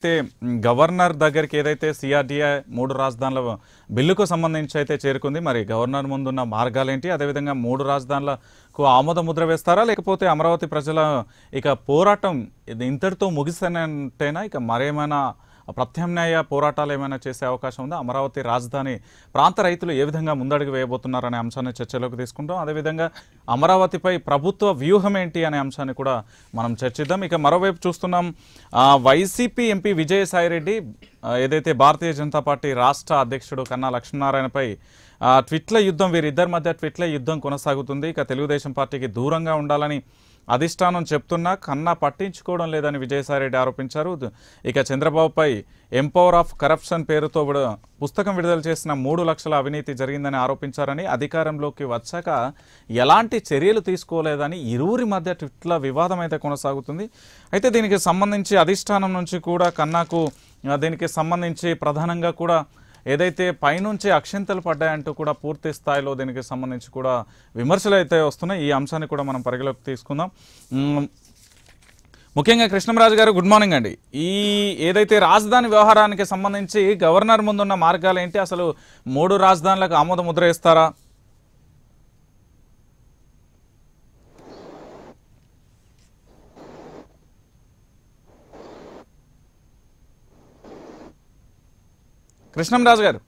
అయితే మ్, గవర్నర్ దగ్గరికి ఏదైతే సిఆర్డీఏ మూడు రాజధానుల బిల్లుకు సంబంధించి అయితే చేరుకుంది మరి గవర్నర్ ముందున్న మార్గాలేంటి అదేవిధంగా మూడు రాజధానులకు ఆమోద ముద్ర వేస్తారా లేకపోతే అమరావతి ప్రజల ఇక పోరాటం ఇది ఇంతటితో ముగిసినట్టేనా ఇక మరేమైనా ప్రత్యామ్నాయ పోరాటాలు ఏమైనా చేసే అవకాశం ఉందా అమరావతి రాజధాని ప్రాంత రైతులు ఏ విధంగా ముందడుగు వేయబోతున్నారనే అంశాన్ని చర్చలోకి తీసుకుంటాం అదేవిధంగా అమరావతిపై ప్రభుత్వ వ్యూహం ఏంటి అనే అంశాన్ని కూడా మనం చర్చిద్దాం ఇక మరోవైపు చూస్తున్నాం ఆ, వైసీపీ ఎంపీ విజయసాయిరెడ్డి ఆ, ఏదైతే భారతీయ జనతా పార్టీ రాష్ట్ర అధ్యక్షుడు కన్నా లక్ష్మీనారాయణపై ఆ, ట్విట్ల యుద్ధం వీరిద్దరి మధ్య ట్విట్ల యుద్ధం కొనసాగుతుంది ఇక తెలుగుదేశం పార్టీకి దూరంగా ఉండాలని అధిష్టానం చెప్తున్నా కన్నా పట్టించుకోవడం లేదని విజయసాయిరెడ్డి ఆరోపించారు ద- ఇక చంద్రబాబుపై ఎంపవర్ ఆఫ్ కరప్షన్ పేరుతో విడ- పుస్తకం విడుదల చేసిన మూడు లక్షల అవినీతి జరిగిందని ఆరోపించారని అధికారంలోకి వచ్చాక ఎలాంటి చర్యలు తీసుకోలేదని ఇరువురి మధ్య ట్విట్ల వివాదం అయితే కొనసాగుతుంది అయితే దీనికి సంబంధించి అధిష్టానం నుంచి కూడా కన్నాకు ఆ, దీనికి సంబంధించి ప్రధానంగా కూడా ఏదైతే పైనుంచి అక్షింతలు పడ్డాయంటూ కూడా పూర్తి స్థాయిలో దీనికి సంబంధించి కూడా విమర్శలు అయితే వస్తున్నాయి ఈ అంశాన్ని కూడా మనం పరిగణలోకి తీసుకుందాం మ్మ్. ముఖ్యంగా కృష్ణంరాజు గారు గుడ్ మార్నింగ్ అండి ఈ ఏదైతే రాజధాని వ్యవహారానికి సంబంధించి గవర్నర్ ముందున్న మార్గాలు ఏంటి అసలు మూడు రాజధానులకు ఆమోద ముద్ర ఇస్తారా కృష్ణంరాజు గారు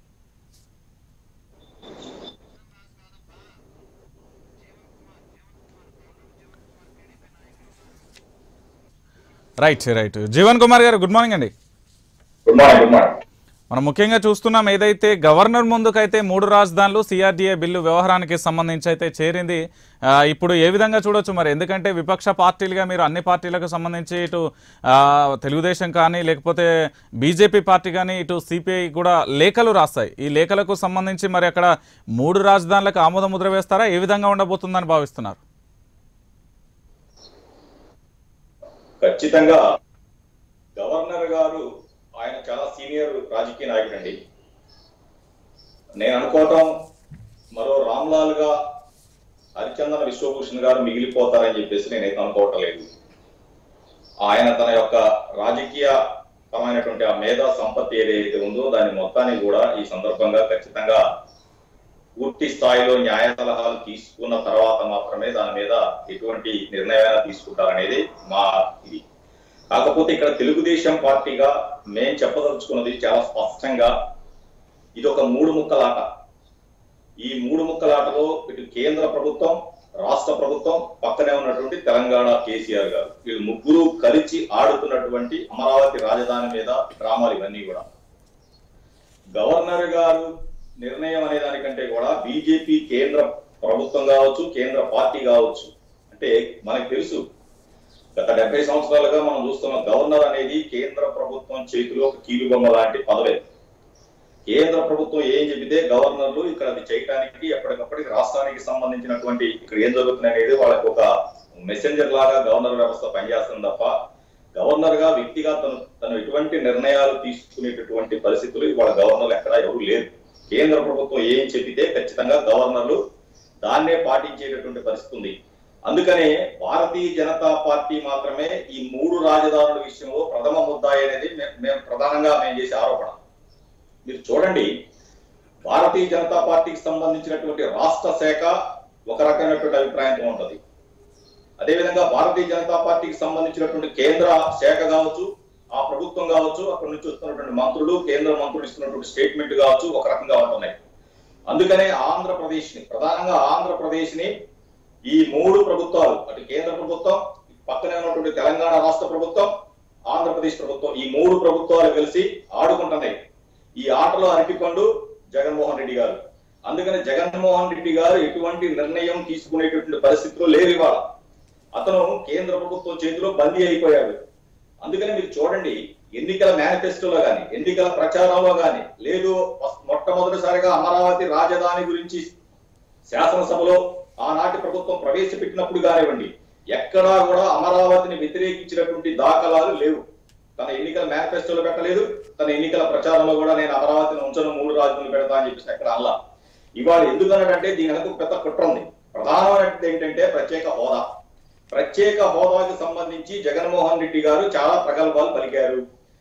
right right Jeevan Kumar garu good morning అండి గుడ్ మార్నింగ్ గుడ్ మార్నింగ్ మనం ముఖ్యంగా చూస్తున్నాం ఏదైతే గవర్నర్ ముందుకైతే మూడు రాజధానులు సిఆర్డీఏ బిల్లు వ్యవహారానికి సంబంధించి అయితే చేరింది ఆ, ఇప్పుడు ఏ విధంగా చూడొచ్చు మరి ఎందుకంటే విపక్ష పార్టీలుగా మీరు అన్ని పార్టీలకు సంబంధించి ఇటు ఆ, తెలుగుదేశం కానీ లేకపోతే బీజేపీ పార్టీ కానీ ఇటు సిపిఐ కూడా లేఖలు రాస్తాయి ఈ లేఖలకు సంబంధించి మరి అక్కడ మూడు రాజధానులకు ఆమోద ముద్ర వేస్తారా ఏ విధంగా ఉండబోతుందని భావిస్తున్నారు ఖచ్చితంగా గవర్నర్ గారు ఆయన చాలా సీనియర్ రాజకీయ నాయకుడు అండి నేను అనుకోవటం మరో రామ్లాల్ గా హరిచందన విశ్వభూషణ్ గారు మిగిలిపోతారని చెప్పేసి నేనైతే అనుకోవటం లేదు ఆయన తన యొక్క రాజకీయ పరమైనటువంటి ఆ మేధా సంపత్తి ఏదైతే ఉందో దాని మొత్తాన్ని కూడా ఈ సందర్భంగా ఖచ్చితంగా పూర్తి స్థాయిలో న్యాయ సలహాలు తీసుకున్న తర్వాత మాత్రమే దాని మీద ఎటువంటి నిర్ణయాలు తీసుకుంటారనేది మా ఇది కాకపోతే ఇక్కడ తెలుగుదేశం పార్టీగా మేం చెప్పదలుచుకున్నది చాలా స్పష్టంగా ఇది ఒక మూడు ముక్కలాట ఈ మూడు ముక్కలాటలో ఇటు కేంద్ర ప్రభుత్వం రాష్ట్ర ప్రభుత్వం పక్కనే ఉన్నటువంటి తెలంగాణ కేసీఆర్ గారు వీళ్ళు ముగ్గురు కలిసి ఆడుతున్నటువంటి అమరావతి రాజధాని మీద డ్రామాలు ఇవన్నీ కూడా గవర్నర్ గారు నిర్ణయం అనే దానికంటే కూడా బీజేపీ కేంద్ర ప్రభుత్వం కావచ్చు కేంద్ర పార్టీ కావచ్చు అంటే మనకు తెలుసు గత డెబ్బై సంవత్సరాలుగా మనం చూస్తున్న గవర్నర్ అనేది కేంద్ర ప్రభుత్వం చేతిలో ఒక కీలుబొమ్మ లాంటి పదవే కేంద్ర ప్రభుత్వం ఏం చెబితే గవర్నర్లు ఇక్కడ అది చేయడానికి ఎప్పటికప్పటికి రాష్ట్రానికి సంబంధించినటువంటి ఇక్కడ ఏం జరుగుతుంది అనేది వాళ్ళకి ఒక మెసెంజర్ లాగా గవర్నర్ వ్యవస్థ పనిచేస్తుంది తప్ప గవర్నర్ గా వ్యక్తిగా తను తను ఎటువంటి నిర్ణయాలు తీసుకునేటటువంటి పరిస్థితులు ఇవాళ గవర్నర్లు ఎక్కడా ఎవరు లేరు కేంద్ర ప్రభుత్వం ఏం చెప్పితే ఖచ్చితంగా గవర్నర్లు దాన్నే పాటించేటటువంటి పరిస్థితి ఉంది అందుకనే భారతీయ జనతా పార్టీ మాత్రమే ఈ మూడు రాజధానుల విషయంలో ప్రథమ ముద్దాయి అనేది మే- మేము ప్రధానంగా మేము చేసే ఆరోపణ మీరు చూడండి భారతీయ జనతా పార్టీకి సంబంధించినటువంటి రాష్ట్ర శాఖ ఒక రకమైనటువంటి అభిప్రాయంతో ఉంటది అదేవిధంగా భారతీయ జనతా పార్టీకి సంబంధించినటువంటి కేంద్ర శాఖ కావచ్చు ఆ ప్రభుత్వం కావచ్చు అక్కడ నుంచి వస్తున్నటువంటి మంత్రులు కేంద్ర మంత్రులు ఇస్తున్నటువంటి స్టేట్మెంట్ కావచ్చు ఒక రకంగా ఉంటున్నాయి అందుకనే ఆంధ్రప్రదేశ్ ని ప్రధానంగా ఆంధ్రప్రదేశ్ ని ఈ మూడు ప్రభుత్వాలు అటు కేంద్ర ప్రభుత్వం పక్కనే ఉన్నటువంటి తెలంగాణ రాష్ట్ర ప్రభుత్వం ఆంధ్రప్రదేశ్ ప్రభుత్వం ఈ మూడు ప్రభుత్వాలు కలిసి ఆడుకుంటున్నాయి ఈ ఆటలో అరటిపండు జగన్మోహన్ రెడ్డి గారు అందుకని జగన్మోహన్ రెడ్డి గారు ఎటువంటి నిర్ణయం తీసుకునేటటువంటి పరిస్థితిలో లేరు ఇవాళ అతను కేంద్ర ప్రభుత్వం చేతిలో బందీ అయిపోయాడు అందుకని మీరు చూడండి ఎన్నికల మేనిఫెస్టోలో గాని ఎన్నికల ప్రచారంలో గాని లేదు మొట్టమొదటిసారిగా అమరావతి రాజధాని గురించి శాసనసభలో ఆనాటి ప్రభుత్వం ప్రవేశపెట్టినప్పుడు కానివ్వండి ఎక్కడా కూడా అమరావతిని వ్యతిరేకించినటువంటి దాఖలాలు లేవు తన ఎన్నికల మేనిఫెస్టోలో పెట్టలేదు తన ఎన్నికల ప్రచారంలో కూడా నేను అమరావతిని ఉంచను మూడు రాజధానులు పెడతా అని చెప్పేసి ఎక్కడ అల్లా ఇవాళ ఎందుకన్నాడంటే దీని వెనక ఒక పెద్ద కుట్ర ఉంది ప్రధానమైనది ఏంటంటే ప్రత్యేక హోదా ప్రత్యేక హోదాకి సంబంధించి జగన్మోహన్ రెడ్డి గారు చాలా ప్రగల్భాలు పలికారు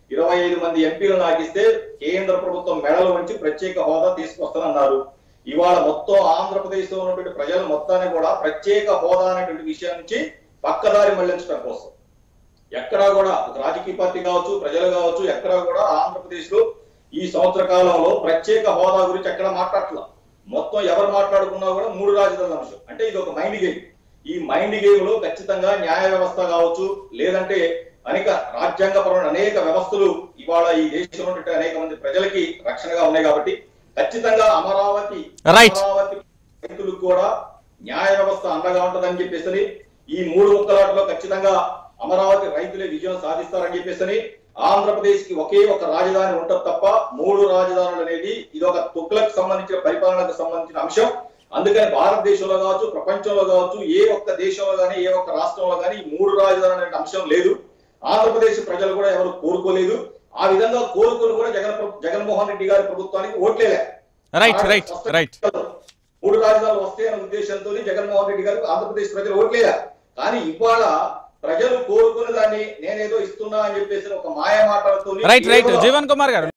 ఇరవై ఐదు మంది ఎంపీలు నాకిస్తే కేంద్ర ప్రభుత్వం మెడలు వంచి ప్రత్యేక హోదా తీసుకొస్తానన్నారు ఇవాళ మొత్తం ఆంధ్రప్రదేశ్ లో ఉన్నటువంటి ప్రజలు మొత్తాన్ని కూడా ప్రత్యేక హోదా అనేటువంటి విషయం నుంచి పక్కదారి మళ్లించడం కోసం ఎక్కడా కూడా ఒక రాజకీయ పార్టీ కావచ్చు ప్రజలు కావచ్చు ఎక్కడా కూడా ఆంధ్రప్రదేశ్ లో ఈ సంవత్సర కాలంలో ప్రత్యేక హోదా గురించి ఎక్కడ మాట్లాడట్లా మొత్తం ఎవరు మాట్లాడుకున్నా కూడా మూడు రాజధానుల అంశం అంటే ఇది ఒక మైండ్ గేమ్ ఈ మైండ్ గేమ్ లో ఖచ్చితంగా న్యాయ వ్యవస్థ కావచ్చు లేదంటే అనేక రాజ్యాంగపరమైన అనేక వ్యవస్థలు ఇవాళ ఈ దేశంలో ఉన్నటువంటి అనేక మంది ప్రజలకి రక్షణగా ఉన్నాయి కాబట్టి ఖచ్చితంగా అమరావతి Right. అమరావతి రైతులకు కూడా న్యాయ వ్యవస్థ అండగా ఉంటుందని చెప్పేసి ఈ మూడు ముక్కలాటలో ఖచ్చితంగా అమరావతి రైతులే విజయం సాధిస్తారని చెప్పేసి ఆంధ్రప్రదేశ్ కి ఒకే ఒక రాజధాని ఉంటుంది తప్ప మూడు రాజధానులు అనేది ఇది ఒక తుక్లకు సంబంధించిన పరిపాలనకు సంబంధించిన అంశం అందుకని భారతదేశంలో కావచ్చు ప్రపంచంలో కావచ్చు ఏ ఒక్క దేశంలో కానీ ఏ ఒక్క రాష్ట్రంలో కానీ ఈ మూడు రాజధానులు అనే అంశం లేదు ఆంధ్రప్రదేశ్ ప్రజలు కూడా ఎవరు కోరుకోలేదు ఆ విధంగా కోరుకుని కూడా జగన్ ప్ర- జగన్మోహన్ రెడ్డి గారి ప్రభుత్వానికి ఓట్లేలే రైట్ రైట్ రైట్ మూడు రాజధానులు వస్తాయన్న ఉద్దేశంతో జగన్మోహన్ రెడ్డి గారు ఆంధ్రప్రదేశ్ ప్రజలు ఓట్లేదా కానీ ఇవాళ ప్రజలు కోరుకున్న దాన్ని నేనేదో ఇస్తున్నా అని చెప్పేసి ఒక మాయ మాటలతో రైట్ రైట్ జీవన్ కుమార్ గారు